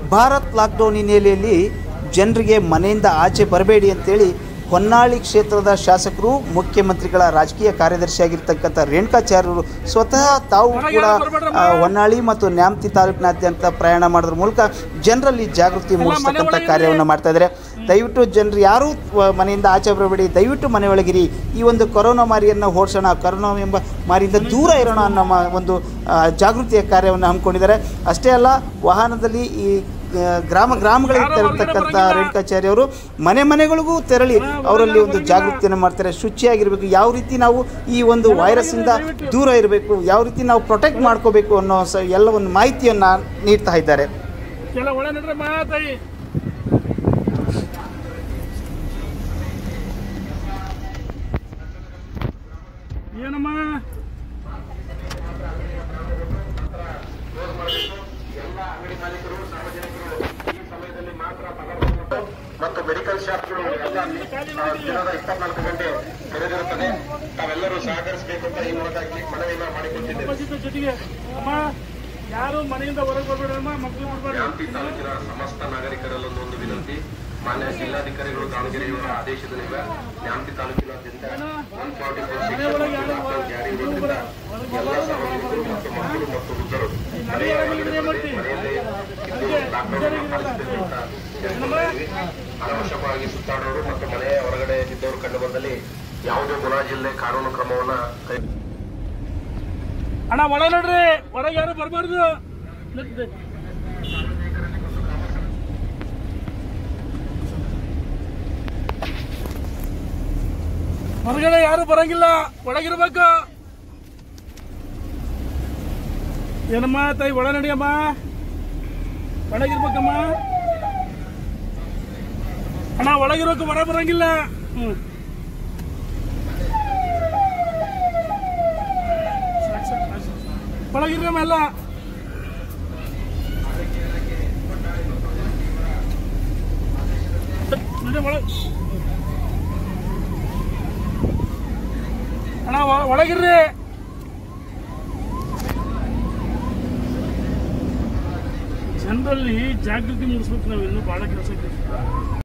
Bharat lockdown ಹಿನ್ನೆಲೆಯಲ್ಲಿ ಜನರಿಗೆ ಮನೆಯಿಂದ ಆಚೆ ಬರಬೇಡಿ ಅಂತೇಳಿ ಹೊನ್ನಾಳಿ ಕ್ಷೇತ್ರದ ಶಾಸಕರು ಮುಖ್ಯಮಂತ್ರಿಗಳ ರಾಜಕೀಯ ಕಾರ್ಯದರ್ಶಿಯಾಗಿರ್ತಕ್ಕಂಥ ರೇಣುಕಾಚಾರ್ಯರು ಸ್ವತಃ ತಾವು ಕೂಡ ಆ, ಹೊನ್ನಾಳಿ ಮತ್ತು ನ್ಯಾಮತಿ ತಾಲೂಕಿನಾದ್ಯಂತ ಪ್ರಯಾಣ ಮಾಡೋದ್ರ ಮೂಲಕ ಜನರಲ್ಲಿ ಜಾಗೃತಿ ಮೂಡಿಸ್ತಕ್ಕಂಥ ಕಾರ್ಯವನ್ನು ಮಾಡ್ತಾ ಇದ್ದಾರೆ ದಯವಿಟ್ಟು ಜನರು ಯಾರೂ ವ- ಮನೆಯಿಂದ ಆಚೆ ಬರಬೇಡಿ ದಯವಿಟ್ಟು ಮನೆ ಒಳಗಿರಿ ಈ ಒಂದು ಕೊರೋನಾ ಮಾರಿಯನ್ನು ಓಡಿಸೋಣ ಕೊರೋನಾ ಎಂಬ ಮಾರಿಯಿಂದ ದೂರ ಇರೋಣ ಅನ್ನೋ ಮ- ಒಂದು ಆ, ಜಾಗೃತಿಯ ಕಾರ್ಯವನ್ನು ಹಮ್ಮಿಕೊಂಡಿದ್ದಾರೆ ಅಷ್ಟೇ ಅಲ್ಲ ವಾಹನದಲ್ಲಿ ಈ ಆ, ಗ್ರಾಮ ಗ್ರಾಮಗಳಿಗೆ ತೆರತಕ್ಕಂಥ ರೇಣುಕಾಚಾರ್ಯ ಅವರು ಮನೆ ಮನೆಗಳಿಗೂ ತೆರಳಿ ಅವರಲ್ಲಿ ಒಂದು ಜಾಗೃತಿಯನ್ನು ಮಾಡ್ತಾರೆ ಶುಚಿಯಾಗಿರಬೇಕು ಯಾವ ರೀತಿ ನಾವು ಈ ಒಂದು ವೈರಸ್ಸಿಂದ ದೂರ ಇರಬೇಕು ಯಾವ ರೀತಿ ನಾವು ಪ್ರೊಟೆಕ್ಟ್ ಮಾಡ್ಕೋಬೇಕು ಅನ್ನೋ ಸ ಎಲ್ಲ ಒಂದು ಮಾಹಿತಿಯನ್ನು ನೀಡ್ತಾ ಇದ್ದಾರೆ ಕೆಲ ಒಳ ನಡ್ರೆ ಮಾ ತಾಯಿ ಏನಮ್ಮ ಮತ್ತು ಮೆಡಿಕಲ್ ಶಾಪ್ಗಳು ಎಲ್ಲ ಆ, ದಿನದ ಇಪ್ಪತ್ನಾಲ್ಕು ಗಂಟೆ ತೆರೆದಿರುತ್ತದೆ ತಾವೆಲ್ಲರೂ ಸಹಕರಿಸಬೇಕು ಅಂತ ಈ ಮೂಲಕ ಮನವಿಯನ್ನ ಮಾಡಿಕೊಟ್ಟಿದ್ದೇವೆ ಉಪಸ್ಥಿತ ಜೊತೆಗೆ ಅಮ್ಮ ಯಾರು ಮನೆಯಿಂದ ಹೊರಗೆ ಬರ್ಬೇಡಮ್ಮ ಮಕ್ಕಳು ಬರ್ಬೇಡಿ ಶಾಂತಿ ತಾಲೂಕಿನ ಸಮಸ್ತ ನಾಗರಿಕರಲ್ಲೊಂದು ಒಂದು ವಿನಂತಿ ಮಾನ್ಯ ಜಿಲ್ಲಾಧಿಕಾರಿಗಳು ದಾವಣಗೆರೆಯವರ ಆದೇಶದಲ್ಲಿವೆ ನ್ಯಾಮತಿ ತಾಲೂಕಿನಾದ್ಯಂತ ಒನ್ ಫಾರ್ಟಿ ಫೋರ್ ಜಾರಿ ಇರುವುದರಿಂದ ಎಲ್ಲ ಸಾರ್ವಜನಿಕರು ಮತ್ತು ಮಕ್ಕಳು ಮತ್ತು ವೃದ್ಧರು ಮನೆಯ ಒಳಗಡೆ ಬರದೆ ಮನೆಯಲ್ಲೇ ಇದ್ದು ಲಾಕ್ಡೌನ್ ಅನ್ನು ಪಾಲಿಸಬೇಕು ಅಂತ ಕೇಳಿಕೊಂಡಿದ್ದೀವಿ ಅನವಶ್ಯಕವಾಗಿ ಸುತ್ತಾಡೋರು ಮತ್ತು ಮನೆಯ ಹೊರಗಡೆ ಇದ್ದವರು ಕಂಡು ಬಂದಲ್ಲಿ ಯಾವುದೇ ಮುಲಾಜಿಲ್ಲದೆ ಕಾನೂನು ಕ್ರಮವನ್ನ ಕೈ ಅಣ್ಣ ಒಳ ನಡ್ರಿ ಒಳಗೆ ಯಾರು ಬರಬಾರ್ದು ಹೊರಗಡೆ ಯಾರು ಬರಂಗಿಲ್ಲ ಒಳಗಿರ್ಬೇಕು ಏನಮ್ಮ ತಾಯಿ ಒಳ ನಡಿಯಮ್ಮ ಒಳಗಿರ್ಬೇಕಮ್ಮ ಅಣ್ಣ ಒಳಗಿರೋಕೆ ಹೊರ ಬರಂಗಿಲ್ಲ ಹ್ಮ್ ಸಾಕ್ ಸಾಕ್ ಸಾಕ್ ಸಾಕ್. ಒಳಗಿರ್ರಮ್ಮ ಎಲ್ಲ ನಡಿ ಒಳಗ್ ಅಣ್ಣ ಒ- ಒಳಗಿರ್ರಿ ಜನರಲ್ಲಿ ಜಾಗೃತಿ ಮೂಡಿಸ್ಬೇಕು ನಾವು ಇನ್ನೂ ಬಹಳ ಕೆಲಸ ಇದೆ